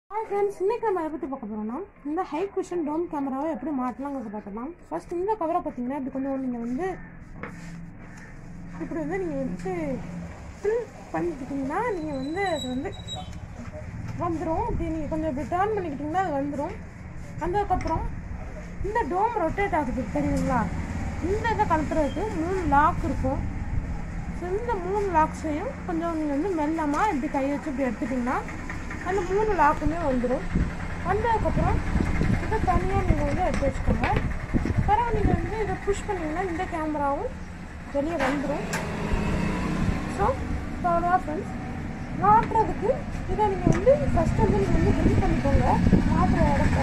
hi friends இன்னைக்கு நம்ம எதை பற்றி பார்க்க போகிறோம்னா இந்த ஹை குஷன் டோம் கேமராவை எப்படி மாட்டலாங்கிறத பார்க்கலாம் ஃபர்ஸ்ட் இந்த கவரை பார்த்தீங்கன்னா இப்படி கொஞ்சம் நீங்கள் வந்து இப்படி வந்து நீங்கள் வந்து ஃபில் பண்ணிக்கிட்டிங்கன்னா நீங்கள் வந்து அது வந்து வந்துடும் இப்படி நீங்கள் கொஞ்சம் இப்படி டேர்ன் பண்ணிக்கிட்டிங்கன்னா அது வந்துடும் வந்ததுக்கப்புறம் இந்த டோம் ரொட்டேட் ஆகுது தெரியுங்களா இந்த இதை கலத்துறதுக்கு மூணு லாக் இருக்கும் ஸோ இந்த மூணு லாக்ஸையும் கொஞ்சம் நீங்கள் வந்து மெல்லமாக இப்படி கை வச்சு இப்படி எடுத்துட்டிங்கன்னா அந்த மூணு லாக்குமே வந்துடும் வந்ததுக்கப்புறம் இதை தனியாக நீங்கள் வந்து எடுத்து வச்சுக்கோங்க பிறகு நீங்கள் வந்து இதை புஷ் பண்ணிங்கன்னா இந்த கேமராவும் வெளியே வந்துடும் ஸோ அவ்வளோவா ஃப்ரெண்ட்ஸ் மாட்டுறதுக்கு இதை நீங்கள் வந்து ஃபஸ்ட்டு வந்து நீங்கள் வந்து ஃபில் பண்ணிக்கோங்க மாட்டுற இடத்த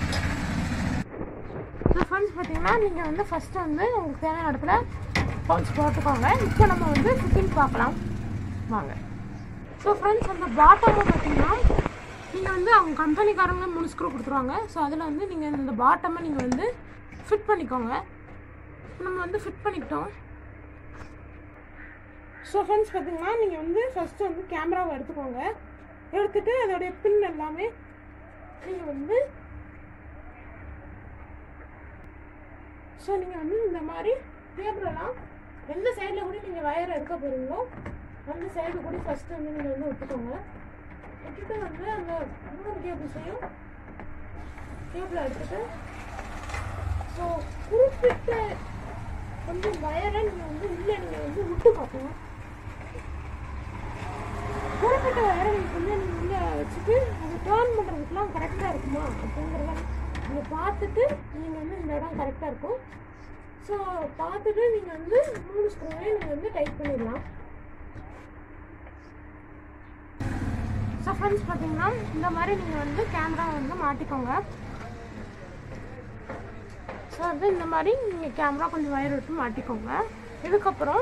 ஸோ ஃப்ரெண்ட்ஸ் பார்த்தீங்கன்னா நீங்கள் வந்து ஃபஸ்ட்டு வந்து உங்களுக்கு தேவையான இடத்துல பவுச் போட்டுக்கோங்க இப்போ நம்ம வந்து ஃபிட்டிங் பார்க்கலாம் வாங்க ஸோ ஃப்ரெண்ட்ஸ் அந்த பாட்டமும் பார்த்தீங்கன்னா நீங்கள் வந்து அவங்க கம்பெனிக்காரங்க மூணு ஸ்க்ரூ கொடுத்துருவாங்க ஸோ அதில் வந்து நீங்கள் இந்த பாட்டமை நீங்கள் வந்து ஃபிட் பண்ணிக்கோங்க நம்ம வந்து ஃபிட் பண்ணிக்கிட்டோம் ஸோ ஃப்ரெண்ட்ஸ் பார்த்தீங்கன்னா நீங்கள் வந்து ஃபஸ்ட்டு வந்து கேமராவை எடுத்துக்கோங்க எடுத்துட்டு அதோடைய பின் எல்லாமே நீங்கள் வந்து ஸோ நீங்கள் வந்து இந்த மாதிரி டேபிளெல்லாம் எந்த சைடில் கூட நீங்கள் வயரை எடுக்க போகிறீங்களோ அந்த சைடு கூட ஃபஸ்ட்டு வந்து நீங்கள் வந்து விட்டுக்கோங்க விட்டுட்டு வந்து அந்த மூணு கேபிள்ஸையும் கேபிளை எடுத்துட்டு ஸோ குறிப்பிட்ட வந்து வயரை நீங்கள் வந்து உள்ளே நீங்கள் வந்து விட்டு பார்க்கணும் குறிப்பிட்ட வயரை நீங்கள் வந்து நீங்கள் உள்ளே வச்சுட்டு அதை டேர்ன் பண்ணுறதுக்குலாம் கரெக்டாக இருக்குமா அப்படிங்கிறத நீங்கள் பார்த்துட்டு நீங்கள் வந்து இந்த இடம் கரெக்டாக இருக்கும் ஸோ பார்த்துட்டு நீங்கள் வந்து மூணு ஸ்க்ரூவையும் நீங்கள் வந்து டைட் பண்ணிடலாம் ஸோ ஃப்ரெண்ட்ஸ் பார்த்தீங்கன்னா இந்த மாதிரி நீங்கள் வந்து கேமரா வந்து மாட்டிக்கோங்க ஸோ வந்து இந்த மாதிரி நீங்கள் கேமரா கொஞ்சம் வயர் விட்டு மாட்டிக்கோங்க இதுக்கப்புறம்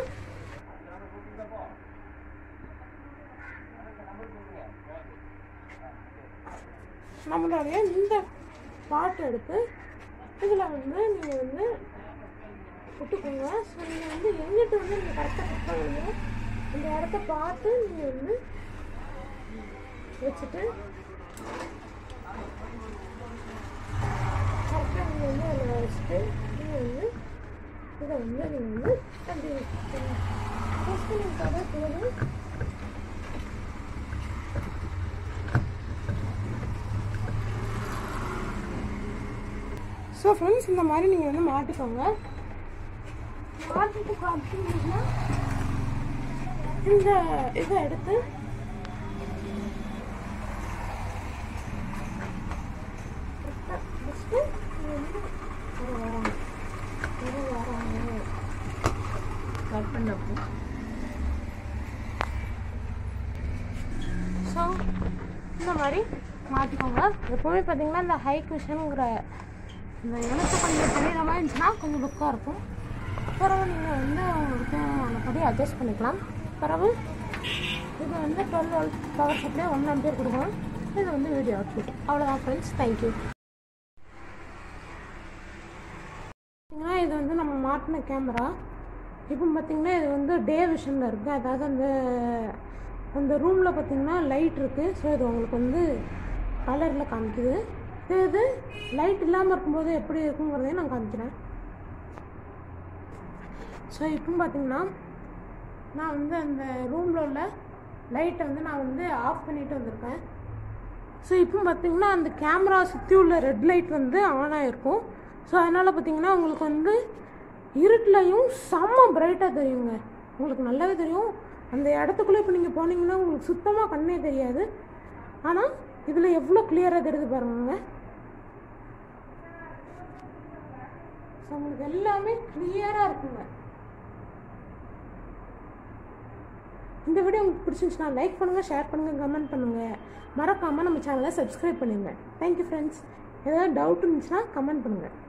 நம்மளுடைய இந்த பாட்டு எடுத்து இதில் வந்து நீங்கள் வந்து விட்டுக்கோங்க ஸோ நீங்கள் வந்து எங்கிட்ட வந்து நீங்கள் கரெக்டாக ஃபிட் பண்ணுவீங்க அந்த இடத்த பார்த்து நீங்கள் வந்து வச்சுட்டு கரெக்டாக நீங்கள் வந்து அதில் வச்சுட்டு நீங்கள் வந்து இதை வந்து நீங்கள் வந்து அப்படி ஃபஸ்ட்டு நீங்கள் கதை போதும் ஸோ ஃப்ரெண்ட்ஸ் இந்த மாதிரி நீங்கள் வந்து மாட்டிக்கோங்க மாட்டிட்டு பார்த்தீங்கன்னா இந்த இதை எடுத்து ஃபஸ்ட்டு வந்து ஒரு வாரம் ஒரு வாரம் கட் பண்ணப்போ ஸோ இந்த மாதிரி மாட்டிக்கோங்க எப்போவுமே பார்த்தீங்கன்னா இந்த ஹை குஷனுங்கிற இந்த எழுத்து கொஞ்சம் தெரியுற மாதிரி இருந்துச்சுன்னா கொஞ்சம் லுக்காக இருக்கும் பிறகு நீங்கள் வந்து உங்களுக்கு தேவையானபடி அட்ஜஸ்ட் பண்ணிக்கலாம் பிறகு இது வந்து twelve volt power supply one ampere கொடுக்கணும் இது வந்து வீடியோ அவுட்புட் அவ்வளோதான் ஃப்ரெண்ட்ஸ் தேங்க்யூ பார்த்தீங்கன்னா இது வந்து நம்ம மாட்டின கேமரா இப்போ பார்த்தீங்கன்னா இது வந்து டே விஷனில் இருக்குது அதாவது அந்த அந்த ரூமில் பார்த்தீங்கன்னா லைட் இருக்குது ஸோ இது உங்களுக்கு வந்து கலரில் காமிக்குது இது இது லைட் இல்லாமல் இருக்கும்போது எப்படி இருக்குங்கிறதையும் நான் காமிக்கிறேன் ஸோ இப்போ பார்த்தீங்கன்னா நான் வந்து அந்த ரூமில் உள்ள லைட்டை வந்து நான் வந்து ஆஃப் பண்ணிட்டு வந்திருக்கேன் ஸோ இப்போ பார்த்தீங்கன்னா அந்த கேமரா சுற்றி உள்ள ரெட் லைட் வந்து ஆன் ஆகிருக்கும் ஸோ அதனால் பார்த்தீங்கன்னா உங்களுக்கு வந்து இருட்டிலையும் செம்ம பிரைட்டாக தெரியுங்க உங்களுக்கு நல்லாவே தெரியும் அந்த இடத்துக்குள்ளே இப்போ நீங்கள் போனீங்கன்னா உங்களுக்கு சுத்தமாக கண்ணே தெரியாது ஆனால் இதில் எவ்வளோ கிளியராக தெரியுது பாருங்க ஸோ உங்களுக்கு எல்லாமே கிளியராக இருக்குங்க இந்த வீடியோ உங்களுக்கு பிடிச்சிருந்துச்சுன்னா லைக் பண்ணுங்கள் ஷேர் பண்ணுங்கள் கமெண்ட் பண்ணுங்கள் மறக்காமல் நம்ம சேனலை சப்ஸ்கிரைப் பண்ணுங்கள் தேங்க்யூ ஃப்ரெண்ட்ஸ் ஏதாவது டவுட் இருந்துச்சுன்னா கமெண்ட் பண்ணுங்கள்